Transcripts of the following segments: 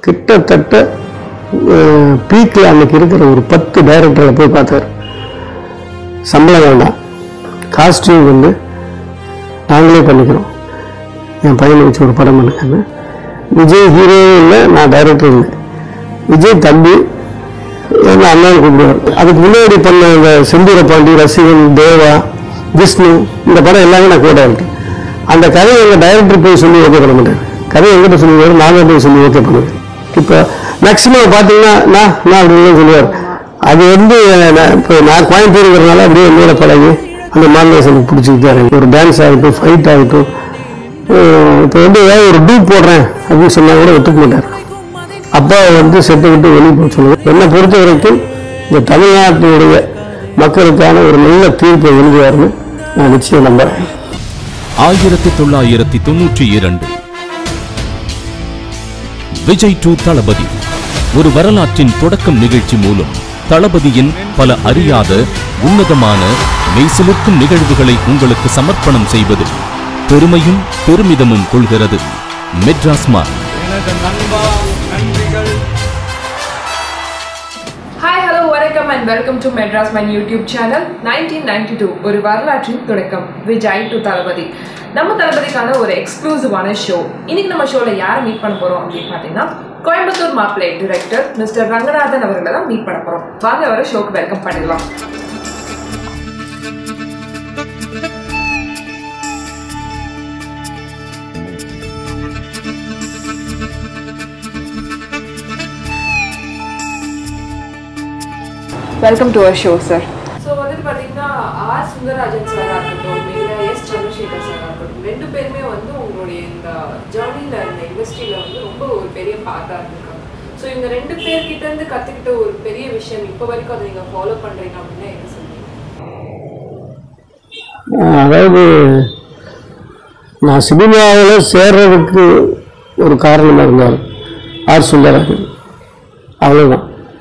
கிட்டத்தட்ட பீக்கில் அன்னைக்கு இருக்கிற ஒரு பத்து டைரக்டரை போய் பார்த்தாரு சம்பளம் வேண்டாம் காஸ்டியூம் வந்து நாங்களே பண்ணிக்கிறோம் என் பையனை வச்சு ஒரு படம் பண்ணுங்கன்னு விஜய் ஹீரோ இல்லை நான் டைரக்டர் இல்லை விஜய் தம்பி என்ன அண்ணன் கூப்பிடுவார் அதுக்கு முன்னாடி பண்ண இந்த செந்தூர பாண்டி ரசிகன் தேவா விஷ்ணு இந்த படம் எல்லாமே நான் கூட இருக்கேன் அந்த கதையை எங்கள் டைரக்டர் போய் சொல்லி ஓகே பண்ண மாட்டார் கதையை எங்கிட்ட சொல்லுவார் நாங்கள் போய் சொல்லி ஓகே பண்ணுவேன் இப்போ மேக்ஸிமம் பார்த்தீங்கன்னா நான் நான் அப்படின்னு சொல்லுவார் அது வந்து நான் இப்போ நான் கோயம்புத்தூருங்கிறதுனால அப்படியே என்னோட பழகி அந்த மாநிலம் எனக்கு பிடிச்சிக்கிட்டாரு ஒரு டான்ஸ் ஆகட்டும் ஃபைட் ஆகட்டும் இப்போ வந்து ஏதாவது ஒரு டூப் போடுறேன் அப்படின்னு சொன்னால் கூட ஒத்துக்க மாட்டார் அப்பா வந்து செட்டை விட்டு வெளியே போக சொல்லுவேன் என்னை பொறுத்த வரைக்கும் இந்த தமிழ்நாட்டினுடைய மக்களுக்கான ஒரு நல்ல தீர்ப்பை எழுதுவார்னு நான் நிச்சயம் நம்புறேன் ஆயிரத்தி தொள்ளாயிரத்தி தொன்னூற்றி இரண்டு விஜய் டு தளபதி ஒரு வரலாற்றின் தொடக்கம் நிகழ்ச்சி மூலம் தளபதியின் பல அறியாத உன்னதமான மெய்சிலிர்க்கும் நிகழ்வுகளை உங்களுக்கு சமர்ப்பணம் செய்வது பெருமையும் பெருமிதமும் கொள்கிறது மெட்ராஸ் மார்க் எனது நண்பா நன்றிகள் ஹாய் ஹலோ வணக்கம் and welcome to Madras mind YouTube channel nineteen ninety two ஒரு வரலாற்றின் தொடக்கம் விஜய் டு தளபதி நம்ம தளபதிக்கான ஒரு எக்ஸ்க்ளூசிவான ஷோ இன்னைக்கு நம்ம ஷோவில் யாரை மீட் பண்ண போகிறோம் அப்படின்னு பார்த்தீங்கன்னா கோயம்புத்தூர் மாப்பிள்ளை டிரெக்டர் மிஸ்டர் ரங்கநாதன் அவர்களை தான் மீட் பண்ண போகிறோம் வாங்க அவரை ஷோக்கு வெல்கம் பண்ணிடலாம் welcome to our show sir so வந்துட்டு பார்த்தீங்கன்னா ஆர் சுந்தரராஜன் சாராக இருக்கட்டும் இல்லை எஸ் சந்திரசேகர் சாராக இருக்கட்டும் ரெண்டு பேருமே வந்து உங்களுடைய இந்த ஜேர்னியில் இந்த இண்டஸ்ட்ரியில் வந்து ரொம்ப ஒரு பெரிய பார்ட்டாக இருந்திருக்காங்க ஸோ இவங்க ரெண்டு பேர்கிட்ட இருந்து கற்றுக்கிட்ட ஒரு பெரிய விஷயம் இப்போ வரைக்கும் அதை நீங்கள் ஃபாலோ பண்ணுறீங்க அப்படின்னா என்ன சொல்றீங்க ஆஹ் அதாவது நான் சினிமாவில் சேர்றதுக்கு ஒரு காரணமாக இருந்தார் ஆர் சுந்தரராஜன் அவ்வளோதான்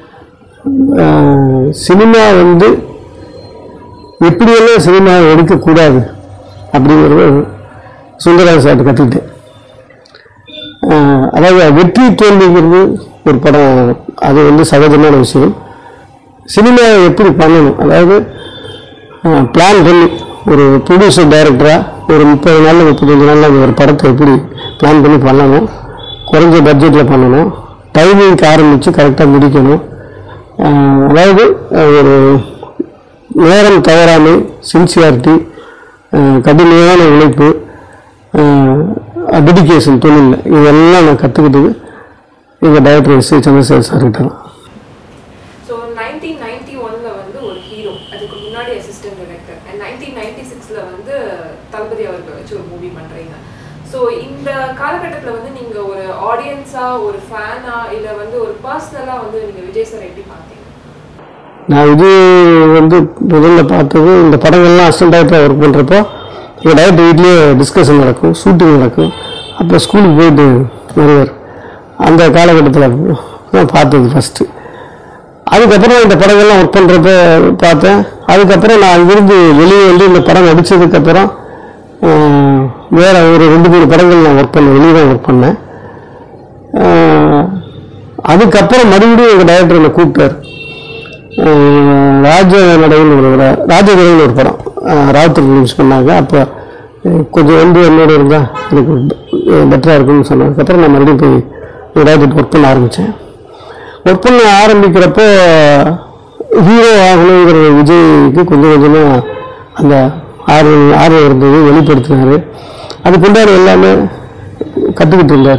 ஆஹ் சினிமா வந்து எப்படியெல்லாம் சினிமா எடுக்கக்கூடாது அப்படிங்கிறது சுந்தரராஜன் சார்ட்ட கற்றுக்கிட்டேன் ஆஹ் அதாவது வெற்றி தோல்விங்கிறது ஒரு படம் அது வந்து சகஜமான விஷயம் சினிமாவை எப்படி பண்ணணும் அதாவது பிளான் பண்ணி ஒரு ப்ரொடியூசர் டைரக்டராக ஒரு முப்பது நாளில் முப்பத்தஞ்சு நாளில் அந்த ஒரு படத்தை எப்படி பிளான் பண்ணி பண்ணணும் குறைஞ்ச பட்ஜெட்டில் பண்ணணும் டைமிங்க்கு ஆரம்பித்து கரெக்டாக முடிக்கணும் ஆஹ் அதாவது அஹ், ஒரு நேரம் தவறாமை சின்சியாரிட்டி கடுமையான உழைப்பு டெடிகேஷன் தொழிலில் இதெல்லாம் நான் கற்றுக்கிட்டது எங்கள் டைரக்டர் எஸ் சந்திரசேகர் சார்கிட்ட தான் ஸோ நைன்டீன் நைன்டி ஒன்ல வந்து ஒரு ஹீரோ அதுக்கு முன்னாடி assistant director and nineteen ninety சிக்ஸில் வந்து தளபதி அவர்களை வச்சு ஒரு மூவி பண்ணுறீங்க ஸோ இந்த காலகட்டத்தில் வந்து நீங்கள் ஒரு ஆடியன்ஸாக ஒரு ஃபேனா இல்லை வந்து ஒரு பர்சனலாக வந்து நீங்கள் விஜய் சார் எப்படி பார்த்தீங்க நான் இது வந்து முதல்ல பார்த்தது இந்த படங்கள்லாம் அசிஸ்டன்ட் டைரக்டராக ஒர்க் பண்ணுறப்போ எங்கள் டைரக்டர் வீட்லேயே டிஸ்கஷன் நடக்கும் ஷூட்டிங் நடக்கும் அப்போ ஸ்கூலுக்கு போயிட்டு வருவார் அந்த காலகட்டத்தில் நான் பார்த்தது ஃபஸ்ட்டு அதுக்கப்புறம் இந்த படங்கள்லாம் ஒர்க் பண்ணுறப்ப பார்த்தேன் அதுக்கப்புறம் நான் அங்கிருந்து வெளியே வந்து இந்த படம் நடித்ததுக்கப்புறம் வேறு ஒரு ரெண்டு மூணு படங்கள் நான் ஒர்க் பண்ணேன் வெளியே தான் ஒர்க் பண்ணேன் ஆஹ், அதுக்கப்புறம் மறுபடியும் எங்கள் டைரக்டர் என்னை கூப்பிட்டார் ஆஹ் ராஜ நடைன்னு ஒரு படம் ராஜதுரைன்னு ஒரு படம் ஆஹ் ராவுத்தர் ரிலீஸ் பண்ணாங்க அப்போ அஹ் கொஞ்சம் வந்து என்னோட இருந்தால் எனக்கு பெட்டராக இருக்கும்னு சொன்னதுக்கப்புறம் நான் மறுபடியும் போய் ஏதாவது ஒர்க் பண்ண ஆரம்பித்தேன் ஒர்க் பண்ண ஆரம்பிக்கிறப்போ ஹீரோ ஆகணுங்கிற விஜய்க்கு கொஞ்சம் கொஞ்சமாக அந்த ஆர்வம் ஆர்வம் இருந்தது வெளிப்படுத்தினார் அதுக்குண்டான எல்லாமே கற்றுக்கிட்டு இருந்தார்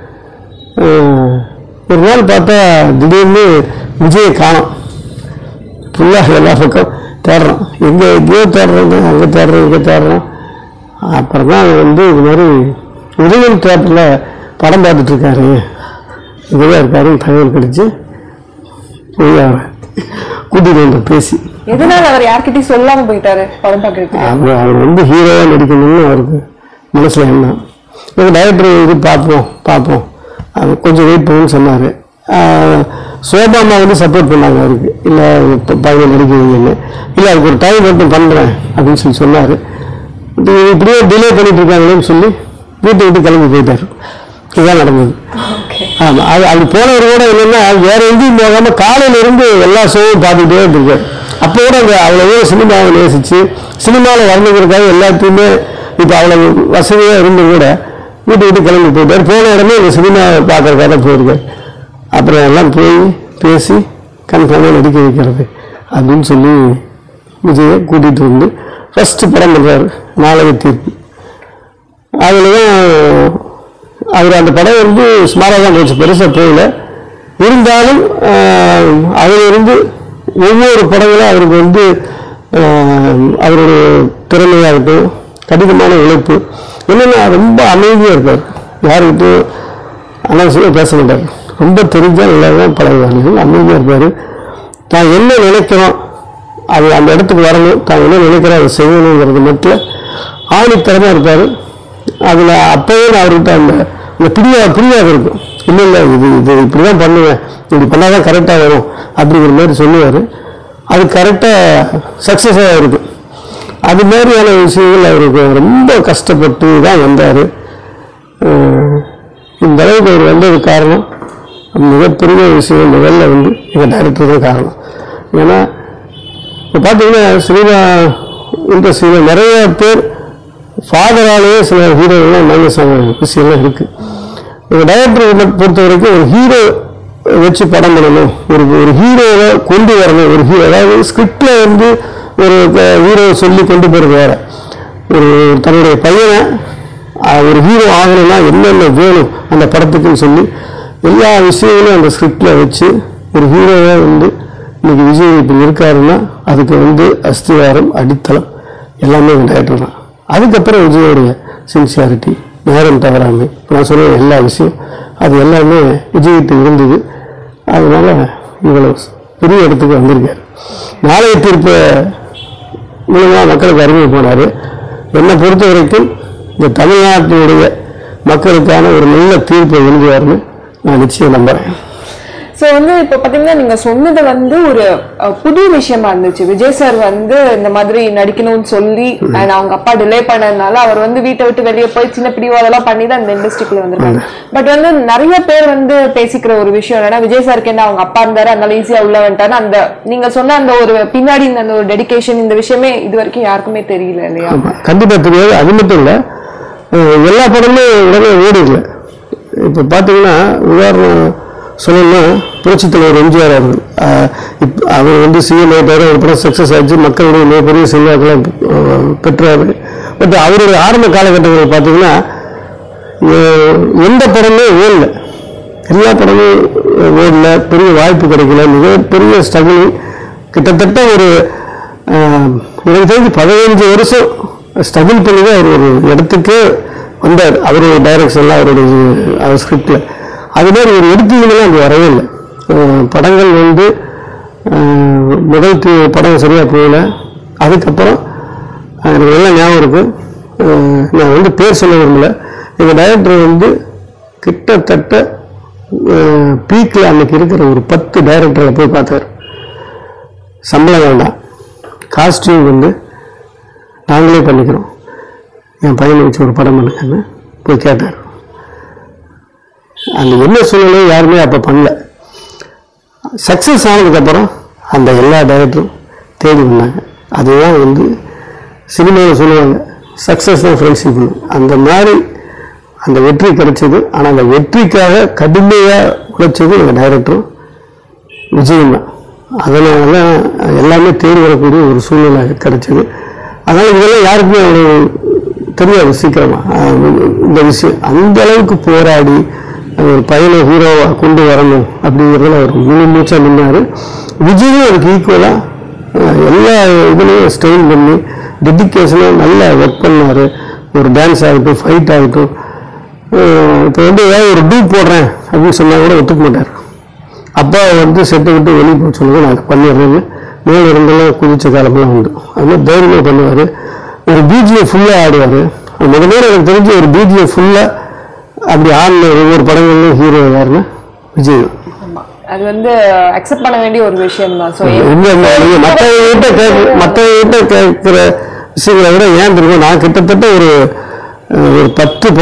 ஒரு நாள் பார்த்தா திடீர்னு விஜயை காணோம் ஃபுல்லாக எல்லா பக்கம் தேடுறோம் எங்கே எங்கேயோ தேடுறோம் அங்கே தேடுறோம் இங்கே தேடுறோம் அப்புறம் தான் வந்து இது மாதிரி உதயன் தேட்டரில் படம் பார்த்துட்டு இருக்காரு இங்கேதான் இருக்காருன்னு தகவல் கிடைச்சு போய் அவரை கூட்டிகிட்டு வந்து பேசி எதனால அவர் யார்கிட்டயும் சொல்லாம போயிட்டாரு படம் பார்க்கறதுக்கு அவர் அவர் வந்து ஹீரோவாக நடிக்கணும்னு அவருக்கு மனசில் எண்ணம் எங்கள் டைரக்டர் இது பார்ப்போம் பார்ப்போம் அது கொஞ்சம் வெயிட் பண்ணுன்னு சொன்னார் சோபாமா வந்து சப்போர்ட் பண்ணாங்க அவருக்கு இல்லை பையன் நடிக்கிறீங்கன்னு இல்லை அதுக்கு ஒரு டைம் மட்டும் பண்ணுறேன் அப்படின்னு சொல்லி சொன்னார் இப்படியே டிலே பண்ணிட்டு இருக்காங்களேன்னு சொல்லி வீட்டை விட்டு கிளம்பி போயிட்டார் இதுதான் நடந்தது ஆமா அது அது போனவர் கூட என்னன்னா வேற எங்கேயும் போகாம காலையில இருந்து எல்லா ஷோவும் பார்த்துக்கிட்டே இருந்திருக்காரு அப்போ கூட அந்த அவ்வளவு சினிமாவை நேசிச்சு சினிமாவில் வரணுங்கிறதுக்காக எல்லாத்தையுமே இப்போ அவ்வளவு வசதியா இருந்து கூட வீட்டு விட்டு கிளம்பி போயிட்டாரு போன உடனே இந்த சினிமா பார்க்கறதுக்காக தான் போயிருக்காரு அப்புறம் எல்லாம் போய் பேசி கன்ஃபார்மாக நடிக்க வைக்கிறது அப்படின்னு சொல்லி விஜயை கூட்டிகிட்டு வந்து ஃபஸ்ட்டு படம் பண்ணுறாரு நாளைய தீர்ப்பு அதில் தான் அவர் அந்த படம் வந்து சுமாராக தான் போச்சு பெருசாக போகல இருந்தாலும் ஆஹ், அதிலிருந்து ஒவ்வொரு படங்களும் அவருக்கு வந்து ஆஹ், அவருடைய திறமையாகட்டும் கடினமான உழைப்பு என்னென்னா ரொம்ப அமைதியாக இருப்பார் யாருக்கிட்டும் அனாவசியமாக பேச மாட்டார் ரொம்ப தெரிஞ்சால் நல்லா தான் பழகுவார்கள் அமைதியாக இருப்பார் தான் என்ன நினைக்கிறோம் அது அந்த இடத்துக்கு வரணும் தான் என்ன நினைக்கிறோம் அதை செய்யணுங்கிறது மட்டும் ஆணித்தரமாக இருப்பார் அதில் அப்போவே நான் அவர்கிட்ட அந்த அந்த பிரியா பிரியாது இருக்கும் இல்லை இல்லை இது இது இப்படி தான் பண்ணுவேன் இப்படி பண்ணால் தான் கரெக்டாக வரும் அப்படிங்கிற மாதிரி சொல்லுவார் அது கரெக்டாக சக்ஸஸாக இருக்கும் அது மாதிரியான விஷயங்கள் அவருக்கு ரொம்ப கஷ்டப்பட்டு தான் வந்தார் இந்த அளவுக்கு அவர் வந்ததுக்கு காரணம் மிகப்பெரிய விஷயம் முதல்ல வந்து எங்கள் டைரக்டர் தான் காரணம் ஏன்னா இப்போ பார்த்தீங்கன்னா சினிமா இண்டஸ்ட்ரியில் நிறைய பேர் ஃபாதராலேயே சில ஹீரோலாம் மைனஸ் ஆன விஷயம்லாம் இருக்குது ஒரு டைரக்டர் பொறுத்த வரைக்கும் ஒரு ஹீரோ வச்சு படம் பண்ணணும் ஒரு ஒரு ஹீரோவை கொண்டு வரணும் ஒரு ஹீரோ அதாவது ஸ்கிரிப்டில் வந்து ஒரு ஹீரோவை சொல்லி கொண்டு போகிறது வேற ஒரு தன்னுடைய பையனை அஹ், ஒரு ஹீரோ ஆகணும்னா என்னென்ன வேணும் அந்த படத்துக்குன்னு சொல்லி எல்லா விஷயங்களும் அந்த ஸ்கிரிப்டில் வச்சு ஒரு ஹீரோவை வந்து இன்னைக்கு விஜய் இப்படி இருக்காருன்னா அதுக்கு வந்து அஸ்திவாரம் அடித்தளம் எல்லாமே இந்த டைரக்டர் தான் அதுக்கப்புறம் விஜயோடைய சின்சியாரிட்டி நேரம் தவறாமை நான் சொல்லுவேன் எல்லா விஷயம் அது எல்லாமே விஜய்கிட்ட இருந்தது அதனால இவ்வளவு பெரிய இடத்துக்கு வந்திருக்காரு நாளைய தீர்ப்பை மூலமாக மக்களுக்கு அறிமுகம் போனார் என்னை பொறுத்த வரைக்கும் இந்த தமிழ்நாட்டினுடைய மக்களுக்கான ஒரு நல்ல தீர்ப்பை எழுதுவார்னு நான் நிச்சயம் நம்புறேன் சோ வந்து இப்ப பாத்தீங்கன்னா நீங்க சொன்னது வந்து ஒரு அஹ், புது விஷயமா இருந்துச்சு விஜய் சார் வந்து இந்த மாதிரி நடிக்கணும்னு சொல்லி and அவங்க அப்பா டிலே பண்ணதுனால அவர் வந்து வீட்டை விட்டு வெளியே போய் சின்ன பிடிவாதெல்லாம் பண்ணி தான் இந்த இண்டஸ்ட்ரிக்குள்ள வந்திருக்காங்க பட் வந்து நிறைய பேர் வந்து பேசிக்கிற ஒரு விஷயம் என்னன்னா விஜய் சாருக்கு என்ன அவங்க அப்பா இருந்தாரு அதனால ஈஸியா உள்ள வந்துட்டாரு அந்த நீங்க சொன்ன அந்த ஒரு பின்னாடி இந்த அந்த ஒரு டெடிகேஷன் இந்த விஷயமே இது வரைக்கும் யாருக்குமே தெரியல இல்லையா ஆமா. கண்டிப்பா தெரியாது அது மட்டும் இல்லை எல்லா படமும் உடனே ஓடிடல இப்போ பார்த்தீங்கன்னா உதாரணம் சொல்லணும்னா புரட்சித் தலைவர் எம்ஜிஆர் அவர்கள் அஹ், இப்ப அவர் வந்து சிஎம் ஆகிட்டாரு ஒரு படம் சக்ஸஸ் ஆச்சு மக்களுடைய மிகப்பெரிய செல்வாக்களை அஹ், பெற்றாரு பட் அவருடைய ஆரம்ப காலகட்டங்களில் பார்த்தீங்கன்னா அஹ், எந்த படமே ஓடல எல்லா படமும் ஓடல பெரிய வாய்ப்பு கிடைக்கல மிகப்பெரிய ஸ்ட்ரகிள் கிட்டத்தட்ட ஒரு ஆஹ், எனக்கு தெரிஞ்சு பதினஞ்சு வருஷம் ஸ்ட்ரகிள் பண்ணி தான் அவர் ஒரு இடத்துக்கே வந்தார் அவருடைய டைரக்ஷன்லாம் அவருடைய அவர் ஸ்கிரிப்டில் அது மாதிரி ஒரு எடுத்தீங்கன்னா அது வரவே இல்லை ஆஹ், படங்கள் வந்து ஆஹ், முதல் தி- படம் சரியாக போகல அதுக்கப்புறம் ஆஹ், எனக்கு நல்லா ஞாபகம் இருக்கு ஆஹ், நான் வந்து பேர் சொல்ல விரும்பல எங்கள் டைரக்டர் வந்து கிட்டத்தட்ட பீக்கில் அன்னைக்கு இருக்கிற ஒரு பத்து டைரக்டரை போய் பார்த்தார் சம்பளம் வேண்டாம் காஸ்டியூம் வந்து நாங்களே பண்ணிக்கிறோம் என் பையனை வச்சு ஒரு படம் பண்ணுங்கன்னு போய் கேட்டார் அந்த என்ன சூழ்நிலை யாருமே அப்போ பண்ணல சக்ஸஸ் ஆனதுக்கப்புறம் அந்த எல்லா டைரக்டரும் தேடி வந்தாங்க அதுதான் வந்து சினிமாவில் சொல்லுவாங்க சக்ஸஸ் தான் ஃப்ரெண்ட்ஷிப் அந்த மாதிரி அந்த வெற்றி கிடைச்சது ஆனால் அந்த வெற்றிக்காக கடுமையாக உழைச்சது எங்கள் டைரக்டரும் விஜயம் தான் அதனால எல்லாமே தேடி வரக்கூடிய ஒரு சூழ்நிலை கிடைச்சது அதனால் இதெல்லாம் யாருக்குமே அவ்வளோ தெரியாது சீக்கிரமா அஹ் இந்த விஷயம் அந்த அளவுக்கு போராடி ஒரு பையனை ஹீரோவாக கொண்டு வரணும் அப்படிங்கிறதுல அவர் முழு மூச்சாக நின்னார் விஜயும் அதுக்கு ஈக்குவலாக எல்லா இதுலேயும் ஸ்ட்ரெயின் பண்ணி டெடிக்கேஷனாக நல்லா ஒர்க் பண்ணார் ஒரு டான்ஸ் ஆகட்டும் ஃபைட் ஆகட்டும் இப்போ வந்து ஏதாவது ஒரு டூப் போடுறேன் அப்படின்னு சொன்னால் கூட ஒத்துக்க மாட்டார் அப்பா வந்து செட்டை விட்டு வெளியே போக சொல்லுங்க நான் அதை பண்ணிடுறேன்னு மேல இருந்தெல்லாம் குதிச்ச காலமெல்லாம் உண்டு அது மாதிரி தைரியமாக பண்ணுவார் ஒரு பிஜிஎம் ஃபுல்லாக ஆடுவார் முதல்ல எனக்கு தெரிஞ்சு ஒரு பிஜிஎம் ஃபுல்லாக அப்படி ஆடின ஒவ்வொரு படங்கள்லையும் ஹீரோ யாருன்னா விஜய் தான். ஆமா. அது வந்து அக்செப்ட் பண்ண வேண்டிய ஒரு விஷயம் தான் ஸோ உண்மை இல்லை. நீங்க மற்றவங்க கிட்ட கேட்க மற்றவங்க கிட்ட கேட்குற விஷயங்களை விட ஏன் தெரியும் நான் கிட்டத்தட்ட ஒரு அஹ், ஒரு பத்து படம்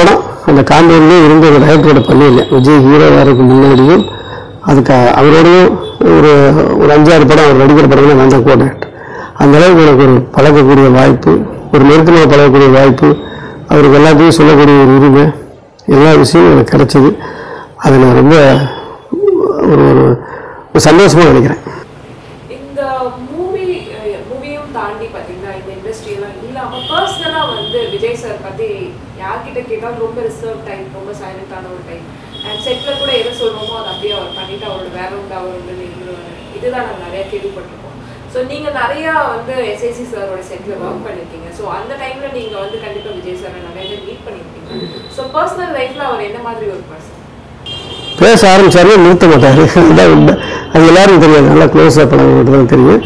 அந்த காம்பவுண்ட்லேயே இருந்த ஒரு டைரக்டரோட பள்ளியில் விஜய் ஹீரோ வரதுக்கு முன்னாடியும் அதுக்கு அவரோடையும் ஒரு ஒரு அஞ்சாறு படம் அவர் நடிக்கிற படம் நான் தான் கூட அந்த அளவுக்கு எனக்கு ஒரு பழகக்கூடிய வாய்ப்பு ஒரு நெருக்கமாக பழகக்கூடிய வாய்ப்பு அவருக்கு எல்லாத்தையும் சொல்லக்கூடிய ஒரு உரிமை எல்லா விஷயமும் எனக்கு கிடைச்சது அதை நான் ரொம்ப ஒரு ஒரு ஒரு சந்தோஷமாக நினைக்கிறேன் இந்த மூவி மூவியும் தாண்டி பார்த்தீங்கன்னா இந்த இண்டஸ்ட்ரியெல்லாம் இல்லாமல் பர்சனலாக வந்து விஜய் சார் பற்றி யார்கிட்ட கேட்டாலும் ரொம்ப ரிசர்வ் டைப் ரொம்ப சைலண்டான ஒரு டைப் அண்ட் செட்டில் கூட எதை சொல்கிறோமோ அதை அப்படியே அவர் பண்ணிட்டு அவரோட வேற உண்டு அவர் உண்டு இருந்துருவாரு இதுதான் நாங்கள் நிறைய கேள்விப்பட்டிருக்கோம் ஸோ நீங்கள் நிறையா வந்து எஸ்ஐசி சாரோட செட்டில் ஒர்க் பண்ணியிருக்கீங்க ஸோ அந்த டைமில் நீங்கள் வந்து கண்டிப்பாக விஜய் சாரை நிறைய பேர் மீட் பண்ணியிருக்கீங்க ஸோ பர்சனல் லைஃப்பில் அவர் என்ன மாதிரி ஒரு பர்சன் பேச ஆரம்பிச்சாருன்னா நிறுத்த மாட்டார் அதுதான் உண்மை அது எல்லாருக்கும் தெரியாது நல்லா க்ளோஸாக பழக தான் தெரியும்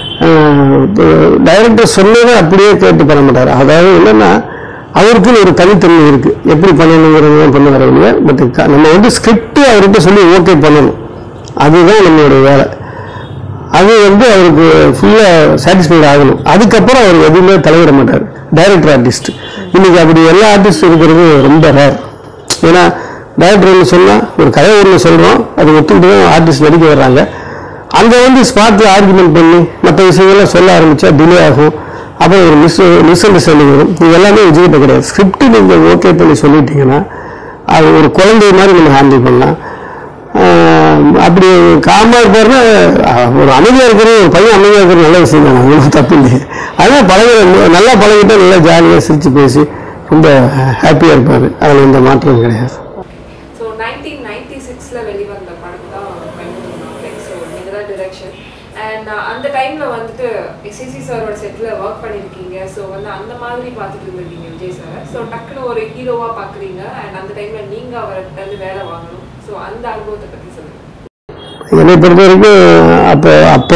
டைரக்டர் சொன்னதை அப்படியே கேட்டு பண்ண மாட்டார் அதாவது என்னன்னா அவருக்குன்னு ஒரு தனித்தன்மை இருக்கு எப்படி பண்ணணுங்கிறது பண்ண வர இல்லையா பட் நம்ம வந்து ஸ்கிரிப்ட் அவர்கிட்ட சொல்லி ஓகே பண்ணணும் அதுதான் நம்மளுடைய வேலை அது வந்து அவருக்கு ஃபுல்லாக சாட்டிஸ்ஃபைட் ஆகணும் அதுக்கப்புறம் அவர் எதுவுமே தலையிட மாட்டார் டைரக்டர் ஆர்டிஸ்ட் இன்னைக்கு அப்படி எல்லா ஆர்டிஸ்ட் இருக்கிறது ரொம்ப ரேர் ஏன்னா டைரக்டர் ஒன்று சொன்னால் ஒரு கதை ஒன்று சொல்கிறோம் அது ஒத்துக்கிட்டு தான் ஆர்டிஸ்ட் நடிக்க வர்றாங்க அங்கே வந்து ஸ்பாட்டில் ஆர்குமெண்ட் பண்ணி மற்ற விஷயங்கள்லாம் சொல்ல ஆரம்பித்தா டிலே ஆகும் அப்புறம் ஒரு மிஸ் மிஸ் அண்டர்ஸ்டாண்டிங் வரும் இது எல்லாமே விஜய்கிட்ட கிடையாது ஸ்கிரிப்ட் நீங்கள் ஓகே பண்ணி சொல்லிட்டீங்கன்னா அது ஒரு குழந்தை மாதிரி நம்ம ஹேண்டில் பண்ணலாம் ஆஹ் அப்படி காமா இருப்பாருன்னா அஹ் ஒரு அமைதியாக இருக்கிறது ஒரு பையன் அமைதியாக இருக்கிறது நல்ல விஷயம் தான் ஒன்றும் தப்பு இல்லை அதனால் பழக நல்லா பழகிட்டா நல்லா ஜாலியாக சிரித்து பேசி ரொம்ப ஹாப்பியாக இருப்பார் அதில் எந்த மாற்றமும் கிடையாது ஸோ நைன்டீன் நைன்டி சிக்ஸில் வெளிவந்த படம் தான் மைனூர் ஸோ நீங்கள் தான் டிரெக்ஷன் அண்ட் அந்த டைமில் வந்துட்டு எஸ்எஸ்சி சாரோட செட்டில் ஒர்க் பண்ணியிருக்கீங்க ஸோ வந்து அந்த மாதிரி பார்த்துட்டு இருந்திருக்கீங்க விஜய் சார் ஸோ டக்குன்னு ஒரு ஹீரோவாக பார்க்குறீங்க அண்ட் அந்த டைமில் நீங்கள் அவர்கிட்ட இருந்து வேலை வாங்கணும் ஸோ அந்த அனுபவத்தை பற்றி சொல்லுங்கள் என்னை பொறுத்த வரைக்கும் அப்போ அப்போ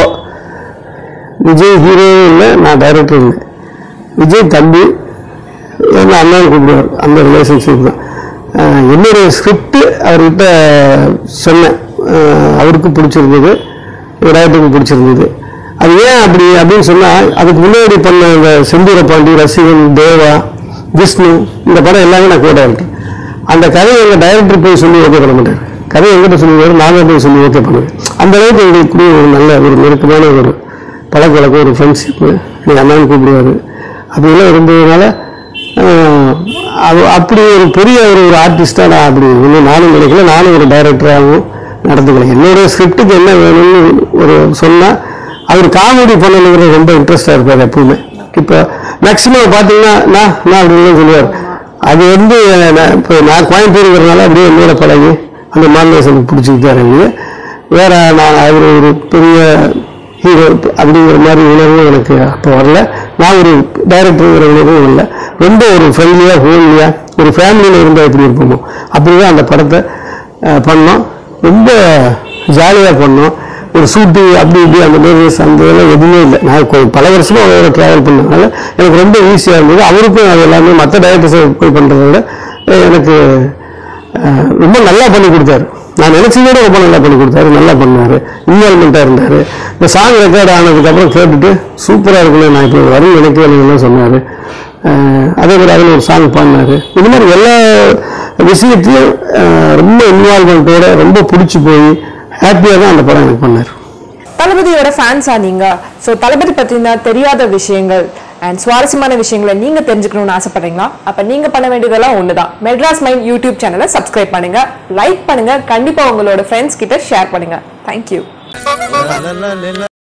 விஜய் ஹீரோவும் இல்லை நான் டைரக்டரும் இல்லை விஜய் தம்பி என்ன அண்ணன் கூப்பிடுவார் அந்த ரிலேஷன்ஷிப் தான் அஹ் என்னுடைய ஸ்கிரிப்ட் அவர்கிட்ட சொன்னேன் அஹ் அவருக்கு பிடிச்சிருந்தது டைரக்டருக்கு பிடிச்சிருந்தது அது ஏன் அப்படி அப்படின்னு சொன்னால் அதுக்கு முன்னாடி பண்ண இந்த செந்தூர பாண்டி ரசிகன் தேவா விஷ்ணு இந்த படம் எல்லாமே நான் கூட இருக்கேன் அந்த கதையை எங்கள் டைரக்டர் போய் சொல்லி ஓகே பண்ண மாட்டார் கதையை எங்கிட்ட சொல்லுவார் நாங்கள் போய் சொல்லி ஓகே பண்ணுவேன் அந்த அளவுக்கு எங்களுக்கு ஒரு நல்ல ஒரு நெருக்கமான ஒரு பழக்க வழக்கம் ஒரு ஃப்ரெண்ட்ஷிப்பு எங்கள் அண்ணான்னு கூப்பிடுவார் அப்படிலாம் இருந்ததுனால ஆஹ், அது- அப்படி ஒரு பெரிய ஒரு ஒரு ஆர்டிஸ்டாக நான் அப்படி இன்னும் நானும் நினைக்கல நானும் ஒரு டைரக்டராகவும் நடந்துக்கல என்னுடைய ஸ்கிரிப்டுக்கு என்ன வேணும்னு ஒரு சொன்னால் அவர் காமெடி பண்ணணுங்கிற ரொம்ப இன்ட்ரெஸ்டாக இருப்பார் எப்பவுமே இப்போ மேக்ஸிமம் பார்த்தீங்கன்னா நான் நான் அப்படின்னு சொல்லுவார் அது வந்து நான் இப்போ நான் கோயம்புத்தூருங்கிறதுனால அப்படியே என்னோட பழகி அந்த மாநிலேசனுக்கு பிடிச்சிக்கிட்டாரு இல்லையா வேற நான் அவர் ஒரு பெரிய ஹீரோ அப்படிங்கிற மாதிரி உணர்வு எனக்கு அப்போ வரல நான் ஒரு டைரக்டருங்கிற உணர்வும் இல்லை ரொம்ப ஒரு ஃப்ரெண்ட்லியாக ஹோம்லியாக ஒரு ஃபேமிலியில் இருந்தால் எப்படி இருப்போமோ அப்படி தான் அந்த படத்தை அஹ், பண்ணோம் ரொம்ப ஜாலியாக பண்ணோம் ஒரு ஷூட்டிங் அப்படி இப்படி அந்த நர்வஸ் அந்த இதெல்லாம் எதுவுமே இல்லை நான் கொ- பல வருஷமா அவரோட ட்ராவல் பண்ணதுனால எனக்கு ரொம்ப ஈஸியாக இருந்தது அவருக்கும் அது எல்லாமே மற்ற டைரக்டர்ஸ் போய் பண்ணுறத விட அஹ், எனக்கு அஹ், ரொம்ப நல்லா பண்ணி கொடுத்தாரு நான் நினைச்சதை விட ரொம்ப நல்லா பண்ணி கொடுத்தாரு நல்லா பண்ணாரு இன்வால்மெண்ட்டாக இருந்தார் இந்த சாங் ரெக்கார்ட் ஆனதுக்கப்புறம் கேட்டுட்டு சூப்பராக இருக்குன்னு நான் இப்போ வரும் நினைக்கிறேன்னு சொன்னார் அதே மாதிரி அதில் ஒரு சாங் பாடினாரு இந்த மாதிரி எல்லா விஷயத்தையும் அஹ், ரொம்ப இன்வால்மெண்ட்டோட ரொம்ப பிடிச்சி போய் ஹாப்பியாக தான் அந்த படம் எனக்கு பண்ணார் தளபதியோட ஃபேன்ஸா நீங்க சோ தளபதி பத்தின தெரியாத விஷயங்கள் அண்ட் சுவாரஸ்யமான விஷயங்களை நீங்க தெரிஞ்சுக்கணும்னு ஆசைப்படுறீங்களா அப்ப நீங்க பண்ண வேண்டியதெல்லாம் ஒண்ணுதான் மெட்ராஸ் மைண்ட் யூடியூப் சேனலை சப்ஸ்கிரைப் பண்ணுங்க லைக் பண்ணுங்க கண்டிப்பா உங்களோட ஃப்ரெண்ட்ஸ் கிட்ட ஷேர் பண்ணுங்க தேங்க்யூ